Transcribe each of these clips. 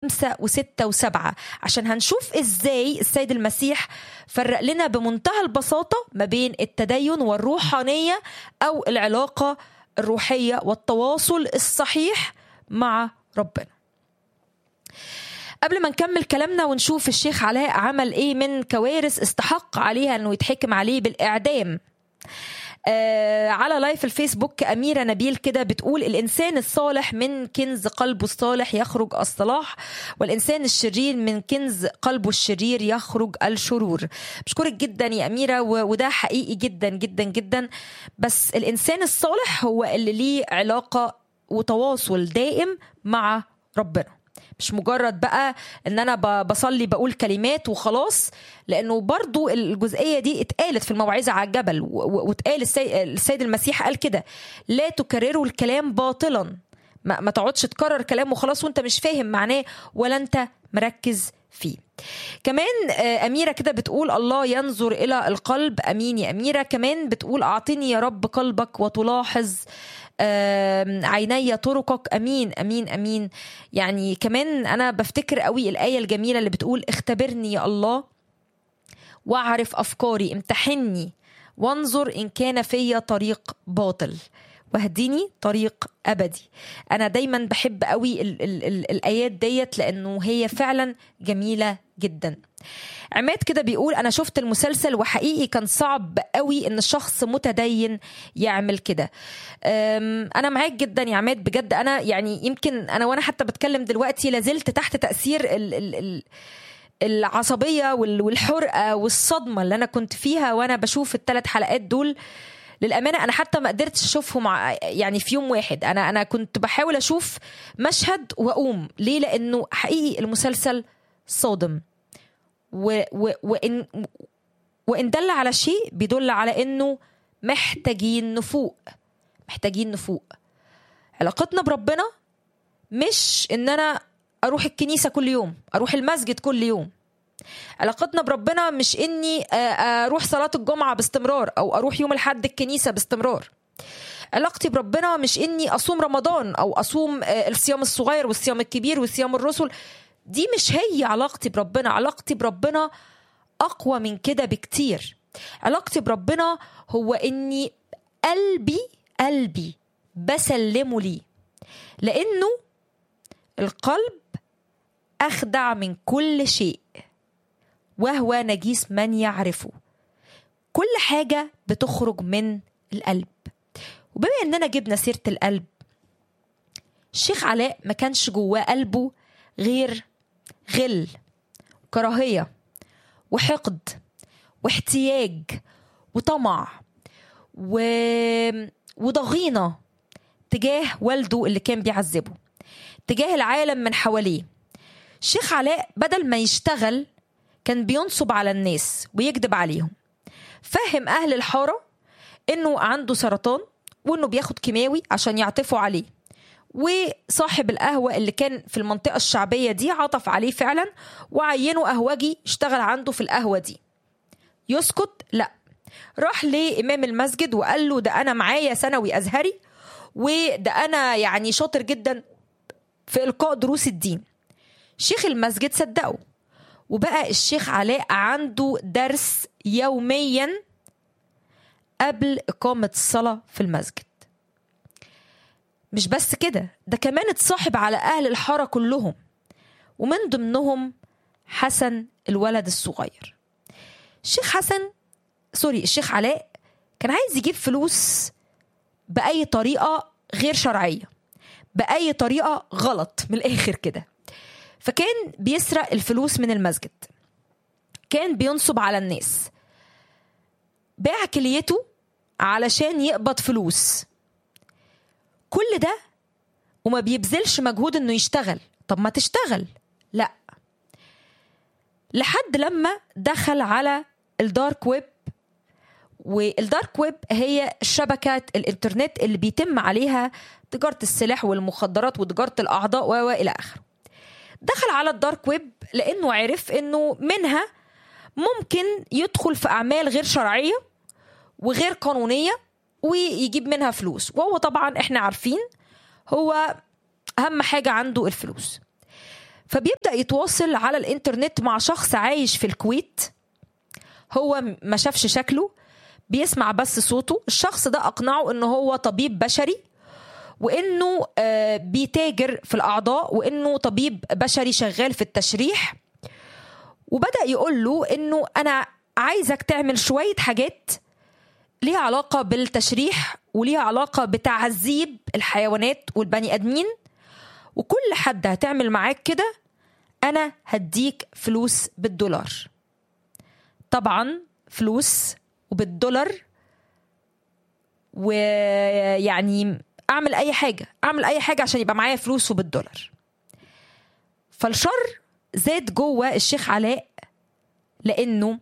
وخمسة وستة وسبعة عشان هنشوف ازاي السيد المسيح فرق لنا بمنتهى البساطة ما بين التدين والروحانية أو العلاقة الروحية والتواصل الصحيح مع ربنا قبل ما نكمل كلامنا ونشوف الشيخ علاء عمل ايه من كوارث استحق عليها انه يتحكم عليه بالاعدام آه على لايف الفيسبوك أميرة نبيل كده بتقول الإنسان الصالح من كنز قلبه الصالح يخرج الصلاح والإنسان الشرير من كنز قلبه الشرير يخرج الشرور بشكرك جدا يا أميرة وده حقيقي جدا جدا جدا بس الإنسان الصالح هو اللي ليه علاقة وتواصل دائم مع ربنا مش مجرد بقى ان انا بصلي بقول كلمات وخلاص لانه برضو الجزئيه دي اتقالت في الموعظه على الجبل واتقال السيد المسيح قال كده لا تكرروا الكلام باطلا ما, ما تقعدش تكرر كلام وخلاص وانت مش فاهم معناه ولا انت مركز فيه كمان أميرة كده بتقول الله ينظر إلى القلب أمين يا أميرة كمان بتقول أعطني يا رب قلبك وتلاحظ عيني طرقك امين امين امين يعني كمان انا بفتكر قوي الايه الجميله اللي بتقول اختبرني يا الله واعرف افكاري امتحني وانظر ان كان في طريق باطل واهديني طريق ابدي انا دايما بحب قوي ال ال ال الايات ديت لانه هي فعلا جميله جدا عماد كده بيقول انا شفت المسلسل وحقيقي كان صعب قوي ان الشخص متدين يعمل كده انا معاك جدا يا عماد بجد انا يعني يمكن انا وانا حتى بتكلم دلوقتي لازلت تحت تاثير ال ال ال العصبيه والحرقه والصدمه اللي انا كنت فيها وانا بشوف الثلاث حلقات دول للامانه انا حتى ما قدرتش اشوفهم يعني في يوم واحد انا انا كنت بحاول اشوف مشهد واقوم ليه لانه حقيقي المسلسل صادم و و وإن وإن دل على شيء بيدل على إنه محتاجين نفوق محتاجين نفوق علاقتنا بربنا مش إن أنا أروح الكنيسة كل يوم أروح المسجد كل يوم علاقتنا بربنا مش إني أروح صلاة الجمعة باستمرار أو أروح يوم الحد الكنيسة باستمرار علاقتي بربنا مش إني أصوم رمضان أو أصوم الصيام الصغير والصيام الكبير وصيام الرسل دي مش هي علاقتي بربنا علاقتي بربنا اقوى من كده بكتير علاقتي بربنا هو اني قلبي قلبي بسلمه ليه لانه القلب اخدع من كل شيء وهو نجيس من يعرفه كل حاجه بتخرج من القلب وبما اننا جبنا سيره القلب الشيخ علاء ما كانش جواه قلبه غير غل وكراهية وحقد واحتياج وطمع و... وضغينة تجاه والده اللي كان بيعذبه تجاه العالم من حواليه الشيخ علاء بدل ما يشتغل كان بينصب على الناس ويكذب عليهم فهم أهل الحارة إنه عنده سرطان وإنه بياخد كيماوي عشان يعطفوا عليه وصاحب القهوة اللي كان في المنطقة الشعبية دي عطف عليه فعلا وعينه قهوجي اشتغل عنده في القهوة دي يسكت لا راح لإمام المسجد وقال له ده أنا معايا ثانوي أزهري وده أنا يعني شاطر جدا في إلقاء دروس الدين شيخ المسجد صدقه وبقى الشيخ علاء عنده درس يوميا قبل إقامة الصلاة في المسجد مش بس كده ده كمان اتصاحب على أهل الحارة كلهم ومن ضمنهم حسن الولد الصغير الشيخ حسن سوري الشيخ علاء كان عايز يجيب فلوس بأي طريقة غير شرعية بأي طريقة غلط من الآخر كده فكان بيسرق الفلوس من المسجد كان بينصب على الناس باع كليته علشان يقبض فلوس كل ده وما بيبذلش مجهود انه يشتغل طب ما تشتغل لا لحد لما دخل على الدارك ويب والدارك ويب هي شبكة الانترنت اللي بيتم عليها تجارة السلاح والمخدرات وتجارة الأعضاء وإلى آخره دخل على الدارك ويب لأنه عرف أنه منها ممكن يدخل في أعمال غير شرعية وغير قانونية ويجيب منها فلوس وهو طبعا احنا عارفين هو اهم حاجه عنده الفلوس فبيبدا يتواصل على الانترنت مع شخص عايش في الكويت هو ما شافش شكله بيسمع بس صوته الشخص ده اقنعه انه هو طبيب بشري وانه بيتاجر في الاعضاء وانه طبيب بشري شغال في التشريح وبدا يقول له انه انا عايزك تعمل شويه حاجات ليها علاقه بالتشريح وليها علاقه بتعذيب الحيوانات والبني ادمين وكل حد هتعمل معاك كده انا هديك فلوس بالدولار طبعا فلوس وبالدولار ويعني اعمل اي حاجه اعمل اي حاجه عشان يبقى معايا فلوس وبالدولار فالشر زاد جوه الشيخ علاء لانه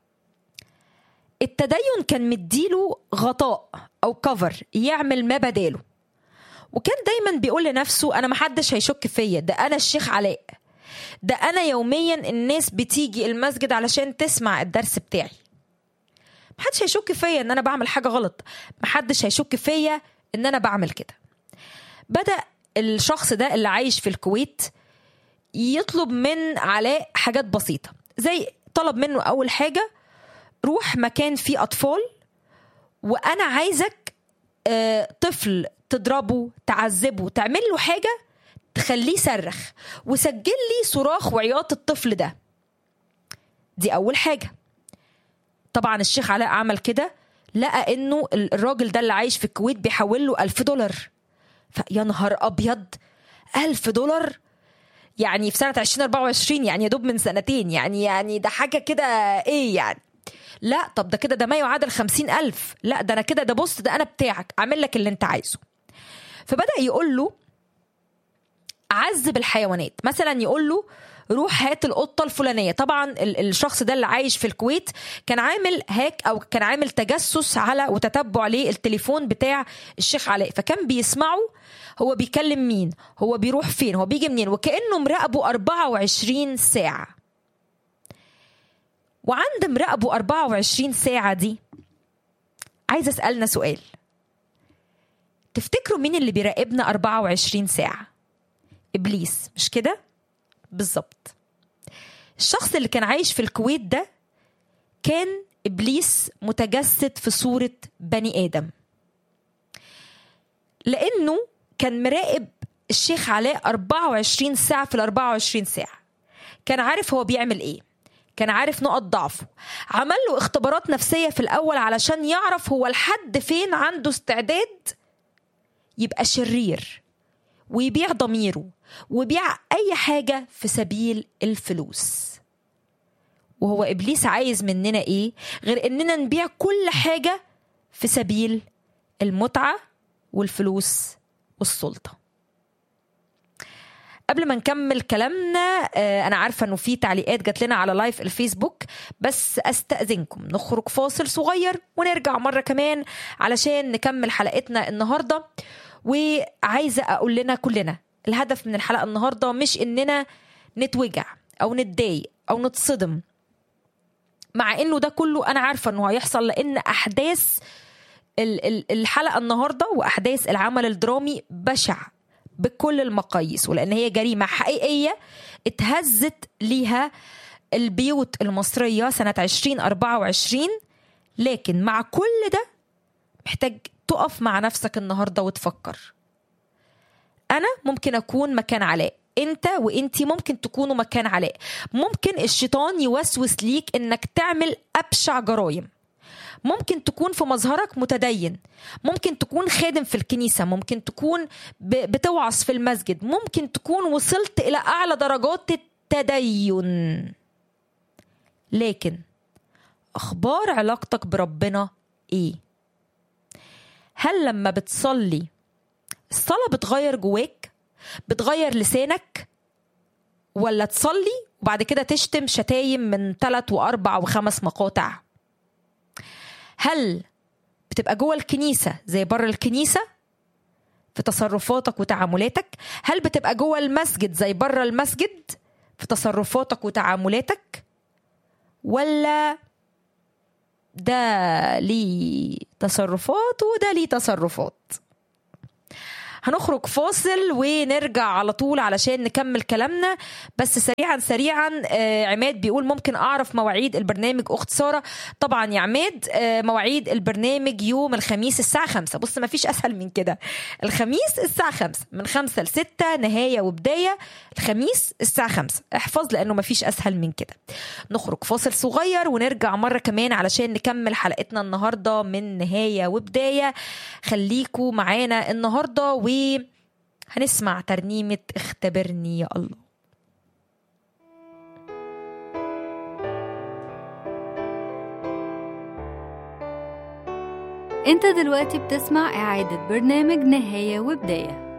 التدين كان مديله غطاء او كفر يعمل ما بداله وكان دايما بيقول لنفسه انا محدش هيشك فيا ده انا الشيخ علاء ده انا يوميا الناس بتيجي المسجد علشان تسمع الدرس بتاعي محدش هيشك فيا ان انا بعمل حاجه غلط محدش هيشك فيا ان انا بعمل كده بدا الشخص ده اللي عايش في الكويت يطلب من علاء حاجات بسيطه زي طلب منه اول حاجه روح مكان فيه اطفال وانا عايزك طفل تضربه تعذبه تعمل له حاجه تخليه يصرخ وسجل لي صراخ وعياط الطفل ده دي اول حاجه طبعا الشيخ علاء عمل كده لقى انه الراجل ده اللي عايش في الكويت بيحول له ألف دولار فيا نهار ابيض ألف دولار يعني في سنة 2024 يعني يا دوب من سنتين يعني يعني ده حاجة كده ايه يعني لا طب ده كده ده ما يعادل خمسين ألف لا ده أنا كده ده بص ده أنا بتاعك أعمل لك اللي أنت عايزه فبدأ يقول له عذب الحيوانات مثلا يقول له روح هات القطة الفلانية طبعا الشخص ده اللي عايش في الكويت كان عامل هاك أو كان عامل تجسس على وتتبع للتليفون بتاع الشيخ علاء فكان بيسمعه هو بيكلم مين هو بيروح فين هو بيجي منين وكأنه مراقبه 24 ساعة وعند مراقبه 24 ساعة دي عايزة أسألنا سؤال تفتكروا مين اللي بيراقبنا 24 ساعة إبليس مش كده بالظبط الشخص اللي كان عايش في الكويت ده كان إبليس متجسد في صورة بني آدم لأنه كان مراقب الشيخ علاء 24 ساعة في ال 24 ساعة كان عارف هو بيعمل إيه كان عارف نقط ضعفه عمل له اختبارات نفسية في الأول علشان يعرف هو لحد فين عنده استعداد يبقى شرير ويبيع ضميره ويبيع أي حاجة في سبيل الفلوس وهو إبليس عايز مننا إيه غير إننا نبيع كل حاجة في سبيل المتعة والفلوس والسلطة قبل ما نكمل كلامنا انا عارفه انه في تعليقات جات لنا على لايف الفيسبوك بس استاذنكم نخرج فاصل صغير ونرجع مره كمان علشان نكمل حلقتنا النهارده وعايزه اقول لنا كلنا الهدف من الحلقه النهارده مش اننا نتوجع او نتضايق او نتصدم مع انه ده كله انا عارفه انه هيحصل لان احداث الحلقه النهارده واحداث العمل الدرامي بشع بكل المقاييس ولان هي جريمه حقيقيه اتهزت ليها البيوت المصريه سنه 2024 لكن مع كل ده محتاج تقف مع نفسك النهارده وتفكر انا ممكن اكون مكان علاء انت وانتي ممكن تكونوا مكان علاء ممكن الشيطان يوسوس ليك انك تعمل ابشع جرائم ممكن تكون في مظهرك متدين ممكن تكون خادم في الكنيسة ممكن تكون بتوعظ في المسجد ممكن تكون وصلت إلى أعلى درجات التدين لكن أخبار علاقتك بربنا إيه؟ هل لما بتصلي الصلاة بتغير جواك؟ بتغير لسانك؟ ولا تصلي وبعد كده تشتم شتايم من ثلاث وأربع وخمس مقاطع؟ هل بتبقى جوه الكنيسه زي بره الكنيسه في تصرفاتك وتعاملاتك هل بتبقى جوه المسجد زي بره المسجد في تصرفاتك وتعاملاتك ولا ده ليه تصرفات وده ليه تصرفات هنخرج فاصل ونرجع على طول علشان نكمل كلامنا بس سريعا سريعا آه، عماد بيقول ممكن اعرف مواعيد البرنامج اخت ساره طبعا يا عماد آه، مواعيد البرنامج يوم الخميس الساعه 5 بص ما فيش اسهل من كده الخميس الساعه 5 من 5 ل 6 نهايه وبدايه الخميس الساعه 5 احفظ لانه ما فيش اسهل من كده نخرج فاصل صغير ونرجع مره كمان علشان نكمل حلقتنا النهارده من نهايه وبدايه خليكوا معانا النهارده وهنسمع ترنيمه اختبرني يا الله انت دلوقتي بتسمع اعادة برنامج نهاية وبداية